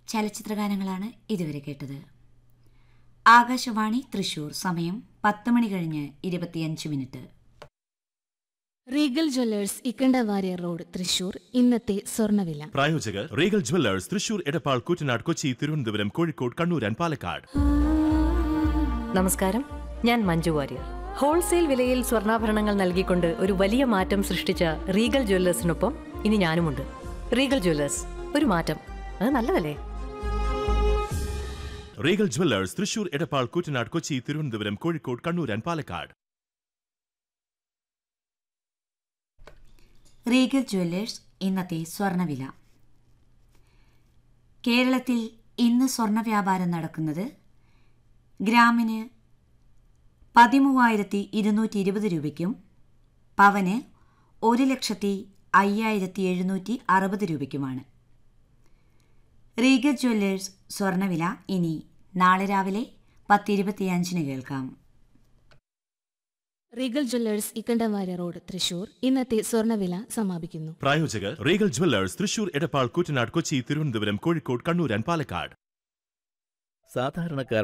ചലച്ചിത്രഗാനങ്ങളാണ് ഇതുവരെ കേട്ടത് ആകാശവാണി തൃശൂർ സമയം പത്ത് മണി കഴിഞ്ഞ് ഇരുപത്തിയഞ്ച് minute Regal Jewellers Ikkandawarrier road Thrissur ഇന്നത്തെ സ്വർണ്ണവില പ്രായോജകർ Regal Jewellers Thrissur Edappal Koottanad Kochi Thiruvananthapuram Kozhikode Kannur and Palakkad നമസ്കാരം ഞാൻ മഞ്ജു വാര്യർ ഹോൾസെയിൽ വിലയിൽ സ്വർണ്ണാഭരണങ്ങൾ നൽകിക്കൊണ്ട് ഒരു വലിയ മാറ്റം സൃഷ്ടിച്ച റീഗൽ ജ്വല്ലേഴ്സിനൊപ്പം ഇനി ഞാനുമുണ്ട് റീഗൽ ജ്വല്ലേഴ്സ് ഒരു മാറ്റം അത് നല്ലതല്ലേ Regal Jewellers Thrissur Edappal Koottanad Kochi Thiruvananthapuram Kozhikode Kannur and Palakkad Regal Jewellers ഇന്നത്തെ സ്വർണ്ണവില കേരളത്തിൽ ഇന്ന് സ്വർണ്ണ വ്യാപാരം നടക്കുന്നത് ഗ്രാമിന് പതിമൂവായിരത്തി ഇരുന്നൂറ്റി ഇരുപത് രൂപയ്ക്കും പവന് ഒരു ലക്ഷത്തി അയ്യായിരത്തി എഴുന്നൂറ്റി അറുപത് രൂപയ്ക്കുമാണ് റീഗൽ ജ്വല്ലേഴ്സ് സ്വർണ്ണവില ഇനി നാളെ രാവിലെ പത്തിരുപത്തിയഞ്ചിന് കേൾക്കാം Regal Jewellers Ikkandawarrier road Thrissur ഇന്നത്തെ സ്വർണ്ണവില സമാപിക്കുന്നു പ്രായോജകർ Regal Jewellers Thrissur Edappal Koottanad Kochi Thiruvananthapuram Kozhikode Kannur and Palakkad സാധാരണക്കാർ